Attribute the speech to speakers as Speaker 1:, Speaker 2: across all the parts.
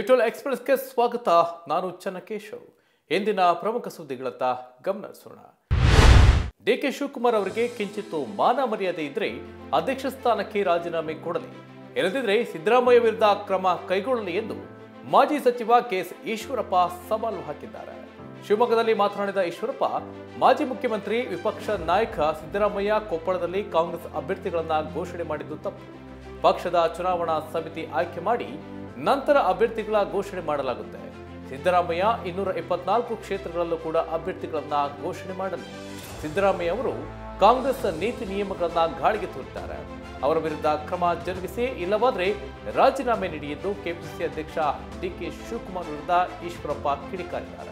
Speaker 1: ವಿಕ್ಟೋಲ್ ಎಕ್ಸ್ಪ್ರೆಸ್ಗೆ ಸ್ವಾಗತ ನಾನು ಚನ್ನಕೇಶವ್ ಇಂದಿನ ಪ್ರಮುಖ ಸುದ್ದಿಗಳತ್ತ ಗಮನ ಹರಿಸೋಣ ಡಿಕೆ ಶಿವಕುಮಾರ್ ಅವರಿಗೆ ಕಿಂಚಿತ್ತು ಮಾನ ಮರ್ಯಾದೆ ಇದ್ರೆ ಅಧ್ಯಕ್ಷ ಸ್ಥಾನಕ್ಕೆ ರಾಜೀನಾಮೆ ಕೊಡಲಿ ಇಲ್ಲದಿದ್ರೆ ಸಿದ್ದರಾಮಯ್ಯ ವಿರುದ್ಧ ಕ್ರಮ ಕೈಗೊಳ್ಳಲಿ ಎಂದು ಮಾಜಿ ಸಚಿವ ಕೆಎಸ್ ಈಶ್ವರಪ್ಪ ಸವಾಲು ಹಾಕಿದ್ದಾರೆ ಶಿವಮೊಗ್ಗದಲ್ಲಿ ಮಾತನಾಡಿದ ಈಶ್ವರಪ್ಪ ಮಾಜಿ ಮುಖ್ಯಮಂತ್ರಿ ವಿಪಕ್ಷ ನಾಯಕ ಸಿದ್ದರಾಮಯ್ಯ ಕೊಪ್ಪಳದಲ್ಲಿ ಕಾಂಗ್ರೆಸ್ ಅಭ್ಯರ್ಥಿಗಳನ್ನ ಘೋಷಣೆ ಮಾಡಿದ್ದು ತಪ್ಪು ಪಕ್ಷದ ಚುನಾವಣಾ ಸಮಿತಿ ಆಯ್ಕೆ ಮಾಡಿ ನಂತರ ಅಭ್ಯರ್ಥಿಗಳ ಘೋಷಣೆ ಮಾಡಲಾಗುತ್ತೆ ಸಿದ್ದರಾಮಯ್ಯ ಇನ್ನೂರ ಇಪ್ಪತ್ನಾಲ್ಕು ಕ್ಷೇತ್ರಗಳಲ್ಲೂ ಕೂಡ ಅಭ್ಯರ್ಥಿಗಳನ್ನ ಘೋಷಣೆ ಮಾಡಲಿ ಸಿದ್ದರಾಮಯ್ಯ ಅವರು ಕಾಂಗ್ರೆಸ್ ನೀತಿ ನಿಯಮಗಳನ್ನ ಗಾಳಿಗೆ ತೂರಿದ್ದಾರೆ ಅವರ ವಿರುದ್ಧ ಕ್ರಮ ಜರುಗಿಸಿ ಇಲ್ಲವಾದ್ರೆ ರಾಜೀನಾಮೆ ನೀಡಿ ಎಂದು ಕೆಪಿಸಿಸಿ ಅಧ್ಯಕ್ಷ ಡಿಕೆ ಶಿವಕುಮಾರ್ ವಿರುದ್ಧ ಈಶ್ವರಪ್ಪ ಕಿಡಿಕಾರಿದ್ದಾರೆ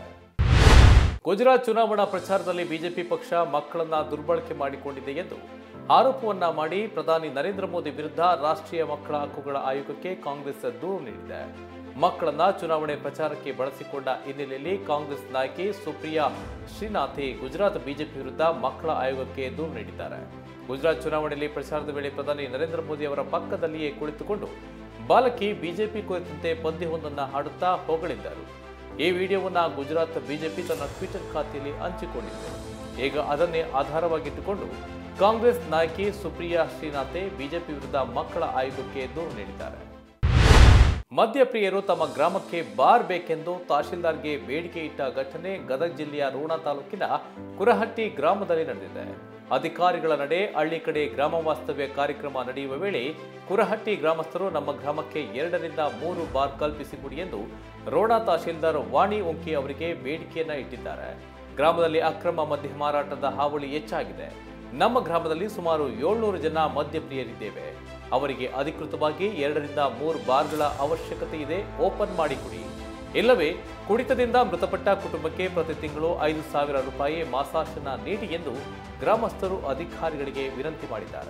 Speaker 1: ಗುಜರಾತ್ ಚುನಾವಣಾ ಪ್ರಚಾರದಲ್ಲಿ ಬಿಜೆಪಿ ಪಕ್ಷ ಮಕ್ಕಳನ್ನ ದುರ್ಬಳಕೆ ಮಾಡಿಕೊಂಡಿದೆ ಎಂದು ಆರೋಪವನ್ನ ಮಾಡಿ ಪ್ರಧಾನಿ ನರೇಂದ್ರ ಮೋದಿ ವಿರುದ್ಧ ರಾಷ್ಟ್ರೀಯ ಮಕ್ಕಳ ಹಕ್ಕುಗಳ ಆಯೋಗಕ್ಕೆ ಕಾಂಗ್ರೆಸ್ ದೂರು ನೀಡಿದೆ ಮಕ್ಕಳನ್ನ ಚುನಾವಣೆ ಪ್ರಚಾರಕ್ಕೆ ಬಳಸಿಕೊಂಡ ಹಿನ್ನೆಲೆಯಲ್ಲಿ ಕಾಂಗ್ರೆಸ್ ನಾಯಕಿ ಸುಪ್ರಿಯಾ ಶ್ರೀನಾಥಿ ಗುಜರಾತ್ ಬಿಜೆಪಿ ವಿರುದ್ಧ ಮಕ್ಕಳ ಆಯೋಗಕ್ಕೆ ದೂರು ನೀಡಿದ್ದಾರೆ ಗುಜರಾತ್ ಚುನಾವಣೆಯಲ್ಲಿ ಪ್ರಚಾರದ ವೇಳೆ ಪ್ರಧಾನಿ ನರೇಂದ್ರ ಮೋದಿ ಅವರ ಪಕ್ಕದಲ್ಲಿಯೇ ಕುಳಿತುಕೊಂಡು ಬಾಲಕಿ ಬಿಜೆಪಿ ಕುರಿತಂತೆ ಪದ್ಯವೊಂದನ್ನು ಹಾಡುತ್ತಾ ಹೊಗಳಿದ್ದರು ಈ ವಿಡಿಯೋವನ್ನ ಗುಜರಾತ್ ಬಿಜೆಪಿ ತನ್ನ ಟ್ವಿಟರ್ ಖಾತೆಯಲ್ಲಿ ಹಂಚಿಕೊಂಡಿದೆ ಈಗ ಅದನ್ನೇ ಆಧಾರವಾಗಿಟ್ಟುಕೊಂಡು ಕಾಂಗ್ರೆಸ್ ನಾಯಕಿ ಸುಪ್ರಿಯಾ ಶ್ರೀನಾಥೆ ಬಿಜೆಪಿ ವಿರುದ್ಧ ಮಕ್ಕಳ ಆಯೋಗಕ್ಕೆ ದೂರು ನೀಡಿದ್ದಾರೆ ಮದ್ಯಪ್ರಿಯರು ತಮ್ಮ ಗ್ರಾಮಕ್ಕೆ ಬಾರ್ ಬೇಕೆಂದು ತಹಶೀಲ್ದಾರ್ಗೆ ಬೇಡಿಕೆ ಇಟ್ಟ ಘಟನೆ ಗದಗ ಜಿಲ್ಲೆಯ ರೋಣ ತಾಲೂಕಿನ ಕುರಹಟ್ಟಿ ಗ್ರಾಮದಲ್ಲಿ ನಡೆದಿದೆ ಅಧಿಕಾರಿಗಳ ನಡೆ ಹಳ್ಳಿ ಕಡೆ ಗ್ರಾಮ ವಾಸ್ತವ್ಯ ಕಾರ್ಯಕ್ರಮ ನಡೆಯುವ ವೇಳೆ ಕುರಹಟ್ಟಿ ಗ್ರಾಮಸ್ಥರು ನಮ್ಮ ಗ್ರಾಮಕ್ಕೆ ಎರಡರಿಂದ ಮೂರು ಬಾರ್ ಕಲ್ಪಿಸಿಕೊಡಿ ಎಂದು ರೋಣ ತಹಶೀಲ್ದಾರ್ ವಾಣಿ ಒಂಕಿ ಅವರಿಗೆ ಬೇಡಿಕೆಯನ್ನ ಇಟ್ಟಿದ್ದಾರೆ ಗ್ರಾಮದಲ್ಲಿ ಅಕ್ರಮ ಮದ್ಯ ಮಾರಾಟದ ಹಾವಳಿ ಹೆಚ್ಚಾಗಿದೆ ನಮ್ಮ ಗ್ರಾಮದಲ್ಲಿ ಸುಮಾರು ಏಳ್ನೂರು ಜನ ಮದ್ಯಪ್ರಿಯರಿದ್ದೇವೆ ಅವರಿಗೆ ಅಧಿಕೃತವಾಗಿ ಎರಡರಿಂದ ಮೂರು ಬಾರ್ಗಳ ಅವಶ್ಯಕತೆ ಇದೆ ಓಪನ್ ಮಾಡಿಕೊಡಿ ಇಲ್ಲವೇ ಕುಡಿತದಿಂದ ಮೃತಪಟ್ಟ ಕುಟುಂಬಕ್ಕೆ ಪ್ರತಿ ತಿಂಗಳು ಐದು ಸಾವಿರ ರೂಪಾಯಿ ಮಾಸಾಶನ ನೀಡಿ ಎಂದು ಗ್ರಾಮಸ್ಥರು ಅಧಿಕಾರಿಗಳಿಗೆ ವಿನಂತಿ ಮಾಡಿದ್ದಾರೆ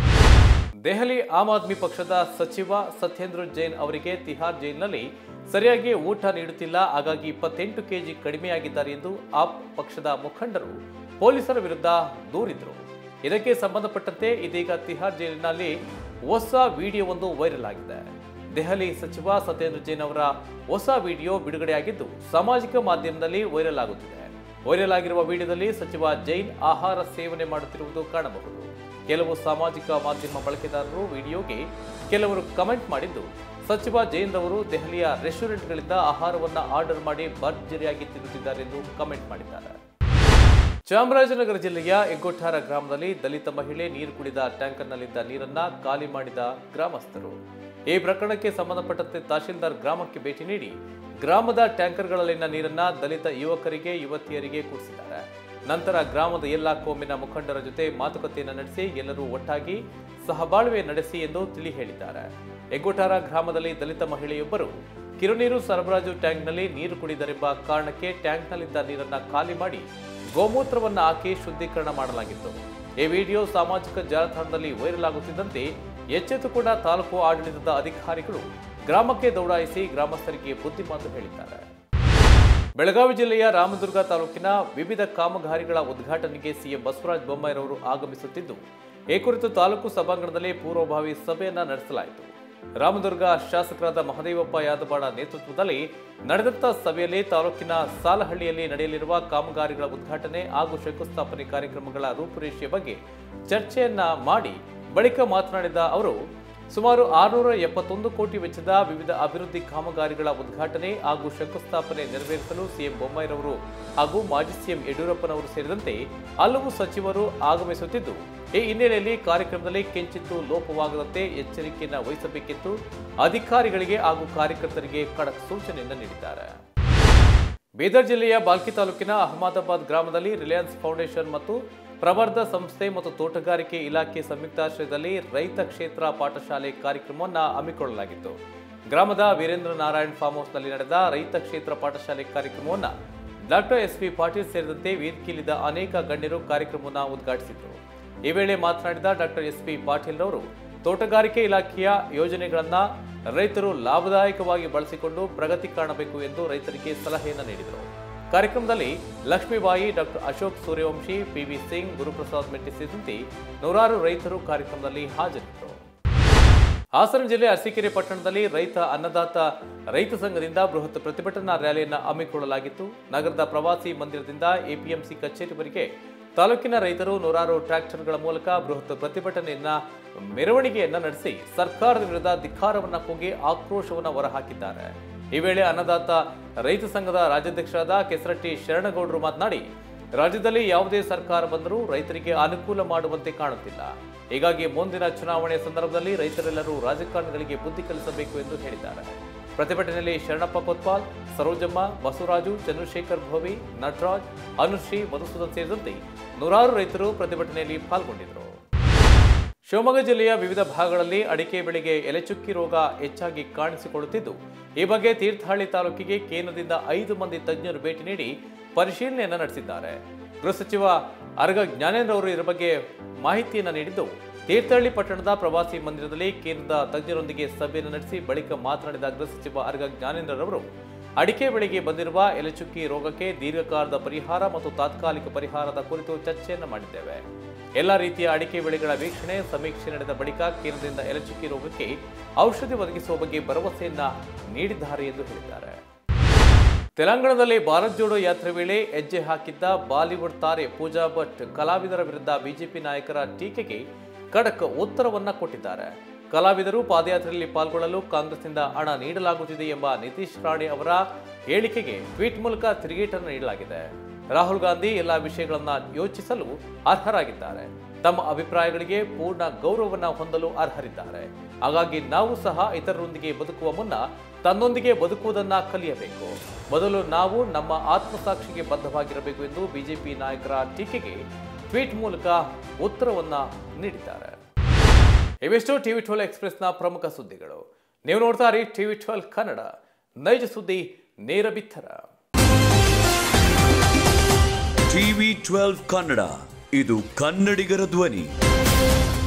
Speaker 1: ದೆಹಲಿ ಆಮ್ ಆದ್ಮಿ ಪಕ್ಷದ ಸಚಿವ ಸತ್ಯೇಂದ್ರ ಜೈನ್ ಅವರಿಗೆ ತಿಹಾರ್ ಜೈಲಿನಲ್ಲಿ ಸರಿಯಾಗಿ ಊಟ ನೀಡುತ್ತಿಲ್ಲ ಹಾಗಾಗಿ ಇಪ್ಪತ್ತೆಂಟು ಕೆಜಿ ಕಡಿಮೆಯಾಗಿದ್ದಾರೆ ಎಂದು ಆಪ್ ಪಕ್ಷದ ಮುಖಂಡರು ಪೊಲೀಸರ ವಿರುದ್ಧ ದೂರಿದರು ಇದಕ್ಕೆ ಸಂಬಂಧಪಟ್ಟಂತೆ ಇದೀಗ ತಿಹಾರ್ ಜೈಲಿನಲ್ಲಿ ಹೊಸ ವಿಡಿಯೋವೊಂದು ವೈರಲ್ ಆಗಿದೆ ದೆಹಲಿ ಸಚಿವ ಸತ್ಯೇಂದ್ರ ಜೈನ್ ಅವರ ಹೊಸ ವಿಡಿಯೋ ಬಿಡುಗಡೆಯಾಗಿದ್ದು ಸಾಮಾಜಿಕ ಮಾಧ್ಯಮದಲ್ಲಿ ವೈರಲ್ ಆಗುತ್ತಿದೆ ವೈರಲ್ ಆಗಿರುವ ವಿಡಿಯೋದಲ್ಲಿ ಸಚಿವ ಜೈನ್ ಆಹಾರ ಸೇವನೆ ಮಾಡುತ್ತಿರುವುದು ಕಾಣಬಹುದು ಕೆಲವು ಸಾಮಾಜಿಕ ಮಾಧ್ಯಮ ಬಳಕೆದಾರರು ವಿಡಿಯೋಗೆ ಕೆಲವರು ಕಮೆಂಟ್ ಮಾಡಿದ್ದು ಸಚಿವ ಜೈನ್ ರವರು ದೆಹಲಿಯ ರೆಸ್ಟೋರೆಂಟ್ಗಳಿಂದ ಆಹಾರವನ್ನ ಆರ್ಡರ್ ಮಾಡಿ ಭರ್ಜರಿಯಾಗಿ ತಿನ್ನುತ್ತಿದ್ದಾರೆ ಎಂದು ಕಮೆಂಟ್ ಮಾಡಿದ್ದಾರೆ ಚಾಮರಾಜನಗರ ಜಿಲ್ಲೆಯ ಎಗ್ಗೊಟ್ಟಾರ ಗ್ರಾಮದಲ್ಲಿ ದಲಿತ ಮಹಿಳೆ ನೀರು ಕುಡಿದ ಟ್ಯಾಂಕರ್ನಲ್ಲಿದ್ದ ನೀರನ್ನ ಖಾಲಿ ಮಾಡಿದ ಗ್ರಾಮಸ್ಥರು ಈ ಪ್ರಕರಣಕ್ಕೆ ಸಂಬಂಧಪಟ್ಟಂತೆ ತಹಶೀಲ್ದಾರ್ ಗ್ರಾಮಕ್ಕೆ ಭೇಟಿ ನೀಡಿ ಗ್ರಾಮದ ಟ್ಯಾಂಕರ್ಗಳಲ್ಲಿನ ನೀರನ್ನ ದಲಿತ ಯುವಕರಿಗೆ ಯುವತಿಯರಿಗೆ ಕುಡಿಸಿದ್ದಾರೆ ನಂತರ ಗ್ರಾಮದ ಎಲ್ಲ ಕೋಮಿನ ಮುಖಂಡರ ಜೊತೆ ಮಾತುಕತೆಯನ್ನು ನಡೆಸಿ ಎಲ್ಲರೂ ಒಟ್ಟಾಗಿ ಸಹಬಾಳ್ವೆ ನಡೆಸಿ ಎಂದು ತಿಳಿ ಹೇಳಿದ್ದಾರೆ ಎಗ್ಗೊಟ್ಟಾರ ಗ್ರಾಮದಲ್ಲಿ ದಲಿತ ಮಹಿಳೆಯೊಬ್ಬರು ಕಿರುನೀರು ಸರಬರಾಜು ಟ್ಯಾಂಕ್ನಲ್ಲಿ ನೀರು ಕುಡಿದರೆಂಬ ಕಾರಣಕ್ಕೆ ಟ್ಯಾಂಕ್ನಲ್ಲಿದ್ದ ನೀರನ್ನ ಖಾಲಿ ಮಾಡಿ ಗೋಮೂತ್ರವನ್ನ ಹಾಕಿ ಶುದ್ಧೀಕರಣ ಮಾಡಲಾಗಿತ್ತು ಈ ವಿಡಿಯೋ ಸಾಮಾಜಿಕ ಜಾಲತಾಣದಲ್ಲಿ ವೈರಲ್ ಆಗುತ್ತಿದ್ದಂತೆ ಎಚ್ಚೆತ್ತುಕೊಂಡ ತಾಲೂಕು ಆಡಳಿತದ ಅಧಿಕಾರಿಗಳು ಗ್ರಾಮಕ್ಕೆ ದೌಡಾಯಿಸಿ ಗ್ರಾಮಸ್ಥರಿಗೆ ಬುದ್ಧಿಮಾತು ಹೇಳಿದ್ದಾರೆ ಬೆಳಗಾವಿ ಜಿಲ್ಲೆಯ ರಾಮದುರ್ಗ ತಾಲೂಕಿನ ವಿವಿಧ ಕಾಮಗಾರಿಗಳ ಉದ್ಘಾಟನೆಗೆ ಸಿಎಂ ಬಸವರಾಜ ಬೊಮ್ಮಾಯಿರವರು ಆಗಮಿಸುತ್ತಿದ್ದು ಈ ಕುರಿತು ತಾಲೂಕು ಸಭಾಂಗಣದಲ್ಲಿ ಪೂರ್ವಭಾವಿ ಸಭೆಯನ್ನ ನಡೆಸಲಾಯಿತು ರಾಮದುರ್ಗ ಶಾಸಕರಾದ ಮಹದೇವಪ್ಪ ಯಾದವಾಡ ನೇತೃತ್ವದಲ್ಲಿ ನಡೆದಂತ ಸಭೆಯಲ್ಲಿ ತಾಲೂಕಿನ ಸಾಲಹಳ್ಳಿಯಲ್ಲಿ ನಡೆಯಲಿರುವ ಕಾಮಗಾರಿಗಳ ಉದ್ಘಾಟನೆ ಹಾಗೂ ಶಂಕುಸ್ಥಾಪನೆ ಕಾರ್ಯಕ್ರಮಗಳ ರೂಪುರೇಷೆಯ ಬಗ್ಗೆ ಚರ್ಚೆಯನ್ನ ಮಾಡಿ ಬಳಿಕ ಮಾತನಾಡಿದ ಅವರು ಸುಮಾರು ಆರುನೂರ ಎಪ್ಪತ್ತೊಂದು ಕೋಟಿ ವೆಚ್ಚದ ವಿವಿಧ ಅಭಿವೃದ್ಧಿ ಕಾಮಗಾರಿಗಳ ಉದ್ಘಾಟನೆ ಹಾಗೂ ಶಂಕುಸ್ಥಾಪನೆ ನೆರವೇರಿಸಲು ಸಿಎಂ ಬೊಮ್ಮಾಯಿರವರು ಹಾಗೂ ಮಾಜಿ ಸಿಎಂ ಯಡಿಯೂರಪ್ಪನವರು ಸೇರಿದಂತೆ ಹಲವು ಸಚಿವರು ಆಗಮಿಸುತ್ತಿದ್ದು ಈ ಹಿನ್ನೆಲೆಯಲ್ಲಿ ಕಾರ್ಯಕ್ರಮದಲ್ಲಿ ಕಿಂಚಿತ್ತು ಲೋಪವಾಗದಂತೆ ಎಚ್ಚರಿಕೆಯನ್ನು ವಹಿಸಬೇಕೆಂದು ಅಧಿಕಾರಿಗಳಿಗೆ ಹಾಗೂ ಕಾರ್ಯಕರ್ತರಿಗೆ ಖಡಕ್ ಸೂಚನೆಯನ್ನು ನೀಡಿದ್ದಾರೆ ಬೀದರ್ ಜಿಲ್ಲೆಯ ಬಾಲ್ಕಿ ತಾಲೂಕಿನ ಅಹಮದಾಬಾದ್ ಗ್ರಾಮದಲ್ಲಿ ರಿಲಯನ್ಸ್ ಫೌಂಡೇಶನ್ ಮತ್ತು ಪ್ರವರ್ಧ ಸಂಸ್ಥೆ ಮತ್ತು ತೋಟಗಾರಿಕೆ ಇಲಾಖೆ ಸಂಯುಕ್ತಾಶ್ರಯದಲ್ಲಿ ರೈತ ಕ್ಷೇತ್ರ ಪಾಠಶಾಲೆ ಕಾರ್ಯಕ್ರಮವನ್ನು ಹಮ್ಮಿಕೊಳ್ಳಲಾಗಿತ್ತು ಗ್ರಾಮದ ವೀರೇಂದ್ರ ನಾರಾಯಣ್ ಫಾರ್ಮ್ ಹೌಸ್ನಲ್ಲಿ ನಡೆದ ರೈತ ಕ್ಷೇತ್ರ ಪಾಠಶಾಲೆ ಕಾರ್ಯಕ್ರಮವನ್ನು ಡಾಕ್ಟರ್ ಎಸ್ ಪಿ ಪಾಟೀಲ್ ಸೇರಿದಂತೆ ವೇದಿಕೆಯಲ್ಲಿದ್ದ ಅನೇಕ ಗಣ್ಯರು ಕಾರ್ಯಕ್ರಮವನ್ನು ಉದ್ಘಾಟಿಸಿದರು ಈ ವೇಳೆ ಮಾತನಾಡಿದ ಡಾಕ್ಟರ್ ಎಸ್ ಪಿ ಪಾಟೀಲ್ ರವರು ತೋಟಗಾರಿಕೆ ಇಲಾಖೆಯ ಯೋಜನೆಗಳನ್ನ ರೈತರು ಲಾಭದಾಯಕವಾಗಿ ಬಳಸಿಕೊಂಡು ಪ್ರಗತಿ ಕಾಣಬೇಕು ಎಂದು ರೈತರಿಗೆ ಸಲಹೆಯನ್ನು ನೀಡಿದರು ಕಾರ್ಯಕ್ರಮದಲ್ಲಿ ಲಕ್ಷ್ಮೀಬಾಯಿ ಡಾಕ್ಟರ್ ಅಶೋಕ್ ಸೂರ್ಯವಂಶಿ ಪಿವಿ ಸಿಂಗ್ ಗುರುಪ್ರಸಾದ್ ಮೆಟ್ಟಿ ಸೇರಿದಂತೆ ನೂರಾರು ರೈತರು ಕಾರ್ಯಕ್ರಮದಲ್ಲಿ ಹಾಜರಿದ್ದರು ಹಾಸನ ಜಿಲ್ಲೆ ಅರಸೀಕೆರೆ ಪಟ್ಟಣದಲ್ಲಿ ರೈತ ಅನ್ನದಾತ ರೈತ ಸಂಘದಿಂದ ಬೃಹತ್ ಪ್ರತಿಭಟನಾ ರ್ಯಾಲಿಯನ್ನು ಹಮ್ಮಿಕೊಳ್ಳಲಾಗಿತ್ತು ನಗರದ ಪ್ರವಾಸಿ ಮಂದಿರದಿಂದ ಎಪಿಎಂಸಿ ಕಚೇರಿವರೆಗೆ ತಾಲೂಕಿನ ರೈತರು ನೂರಾರು ಟ್ರ್ಯಾಕ್ಟರ್ಗಳ ಮೂಲಕ ಬೃಹತ್ ಪ್ರತಿಭಟನೆಯನ್ನ ಮೆರವಣಿಗೆಯನ್ನ ನಡೆಸಿ ಸರ್ಕಾರದ ವಿರುದ್ಧ ಧಿಕ್ಕಾರವನ್ನ ಕೂಗಿ ಆಕ್ರೋಶವನ್ನ ಹೊರಹಾಕಿದ್ದಾರೆ ಈ ವೇಳೆ ಅನ್ನದಾತ ರೈತ ಸಂಘದ ರಾಜ್ಯಾಧ್ಯಕ್ಷರಾದ ಕೆಸರಟ್ಟಿ ಶರಣಗೌಡರು ಮಾತನಾಡಿ ರಾಜ್ಯದಲ್ಲಿ ಯಾವುದೇ ಸರ್ಕಾರ ಬಂದರೂ ರೈತರಿಗೆ ಅನುಕೂಲ ಮಾಡುವಂತೆ ಕಾಣುತ್ತಿಲ್ಲ ಹೀಗಾಗಿ ಮುಂದಿನ ಚುನಾವಣೆ ಸಂದರ್ಭದಲ್ಲಿ ರೈತರೆಲ್ಲರೂ ರಾಜಕಾರಣಿಗಳಿಗೆ ಬುದ್ಧಿ ಕಲಿಸಬೇಕು ಎಂದು ಹೇಳಿದ್ದಾರೆ ಪ್ರತಿಭಟನೆಯಲ್ಲಿ ಶರಣಪ್ಪ ಕೊತ್ವಾಲ್ ಸರೋಜಮ್ಮ ಬಸವರಾಜು ಚಂದ್ರಶೇಖರ್ ಭೋವಿ ನಟರಾಜ್ ಅನುಶ್ರೀ ಮಧುಸೂದನ್ ಸೇರಿದಂತೆ ನೂರಾರು ರೈತರು ಪ್ರತಿಭಟನೆಯಲ್ಲಿ ಪಾಲ್ಗೊಂಡಿದ್ದರು ಶಿವಮೊಗ್ಗ ಜಿಲ್ಲೆಯ ವಿವಿಧ ಭಾಗಗಳಲ್ಲಿ ಅಡಿಕೆ ಬೆಳೆಗೆ ಎಲೆಚುಕ್ಕಿ ರೋಗ ಹೆಚ್ಚಾಗಿ ಕಾಣಿಸಿಕೊಳ್ಳುತ್ತಿದ್ದು ಈ ಬಗ್ಗೆ ತೀರ್ಥಹಳ್ಳಿ ತಾಲೂಕಿಗೆ ಕೇಂದ್ರದಿಂದ ಐದು ಮಂದಿ ತಜ್ಞರು ಭೇಟಿ ನೀಡಿ ಪರಿಶೀಲನೆಯನ್ನ ನಡೆಸಿದ್ದಾರೆ ಗೃಹ ಸಚಿವ ಅರ್ಗ ಜ್ಞಾನೇಂದ್ರ ಅವರು ಇದರ ಬಗ್ಗೆ ಮಾಹಿತಿಯನ್ನು ನೀಡಿದ್ದು ತೀರ್ಥಹಳ್ಳಿ ಪಟ್ಟಣದ ಪ್ರವಾಸಿ ಮಂದಿರದಲ್ಲಿ ಕೇಂದ್ರದ ತಜ್ಞರೊಂದಿಗೆ ಸಭೆಯನ್ನು ನಡೆಸಿ ಬಳಿಕ ಮಾತನಾಡಿದ ಗೃಹ ಸಚಿವ ಅರ್ಗ ಜ್ಞಾನೇಂದ್ರರವರು ಅಡಿಕೆ ಬೆಳೆಗೆ ಬಂದಿರುವ ಎಲೆಚುಕ್ಕಿ ರೋಗಕ್ಕೆ ದೀರ್ಘಕಾಲದ ಪರಿಹಾರ ಮತ್ತು ತಾತ್ಕಾಲಿಕ ಪರಿಹಾರದ ಕುರಿತು ಚರ್ಚೆಯನ್ನು ಮಾಡಿದ್ದೇವೆ ಎಲ್ಲ ರೀತಿಯ ಅಡಿಕೆ ಬೆಳೆಗಳ ವೀಕ್ಷಣೆ ಸಮೀಕ್ಷೆ ನಡೆದ ಬಳಿಕ ಕೇಂದ್ರದಿಂದ ಎಲೆಚುಕ್ಕಿ ರೋಗಕ್ಕೆ ಔಷಧಿ ಒದಗಿಸುವ ಬಗ್ಗೆ ಭರವಸೆಯನ್ನ ನೀಡಿದ್ದಾರೆ ಎಂದು ಹೇಳಿದ್ದಾರೆ ತೆಲಂಗಾಣದಲ್ಲಿ ಭಾರತ್ ಜೋಡೋ ಯಾತ್ರೆ ವೇಳೆ ಹೆಜ್ಜೆ ಹಾಕಿದ್ದ ಬಾಲಿವುಡ್ ತಾರೆ ಪೂಜಾ ಭಟ್ ಕಲಾವಿದರ ವಿರುದ್ಧ ಬಿಜೆಪಿ ನಾಯಕರ ಟೀಕೆಗೆ ಖಡಕ್ ಉತ್ತರವನ್ನ ಕೊಟ್ಟಿದ್ದಾರೆ ಕಲಾವಿದರು ಪಾದಯಾತ್ರೆಯಲ್ಲಿ ಪಾಲ್ಗೊಳ್ಳಲು ಕಾಂಗ್ರೆಸ್ನಿಂದ ಹಣ ನೀಡಲಾಗುತ್ತಿದೆ ಎಂಬ ನಿತೀಶ್ ರಾಣೆ ಅವರ ಹೇಳಿಕೆಗೆ ಟ್ವೀಟ್ ಮೂಲಕ ತಿರುಗೇಟನ್ನು ನೀಡಲಾಗಿದೆ ರಾಹುಲ್ ಗಾಂಧಿ ಎಲ್ಲ ವಿಷಯಗಳನ್ನ ಯೋಚಿಸಲು ಅರ್ಹರಾಗಿದ್ದಾರೆ ತಮ್ಮ ಅಭಿಪ್ರಾಯಗಳಿಗೆ ಪೂರ್ಣ ಗೌರವವನ್ನ ಹೊಂದಲು ಅರ್ಹರಿದ್ದಾರೆ ಹಾಗಾಗಿ ನಾವು ಸಹ ಇತರರೊಂದಿಗೆ ಬದುಕುವ ಮುನ್ನ ತನ್ನೊಂದಿಗೆ ಬದುಕುವುದನ್ನ ಕಲಿಯಬೇಕು ಮೊದಲು ನಾವು ನಮ್ಮ ಆತ್ಮಸಾಕ್ಷಿಗೆ ಬದ್ಧವಾಗಿರಬೇಕು ಎಂದು ಬಿಜೆಪಿ ನಾಯಕರ ಟೀಕೆಗೆ ಟ್ವೀಟ್ ಮೂಲಕ ಉತ್ತರವನ್ನ ನೀಡಿದ್ದಾರೆ ಇವೆಷ್ಟು ಟಿವಿ ಟ್ವೆಲ್ ಎಕ್ಸ್ಪ್ರೆಸ್ನ ಪ್ರಮುಖ ಸುದ್ದಿಗಳು ನೀವು ನೋಡ್ತಾ ಇರಿ ಟಿವಿ ಟ್ವೆಲ್ ಕನ್ನಡ ನೈಜ ಸುದ್ದಿ ನೇರ ಬಿತ್ತರ
Speaker 2: ಟಿವಿ ಟ್ವೆಲ್ವ್ ಕನ್ನಡ ಇದು ಕನ್ನಡಿಗರ ಧ್ವನಿ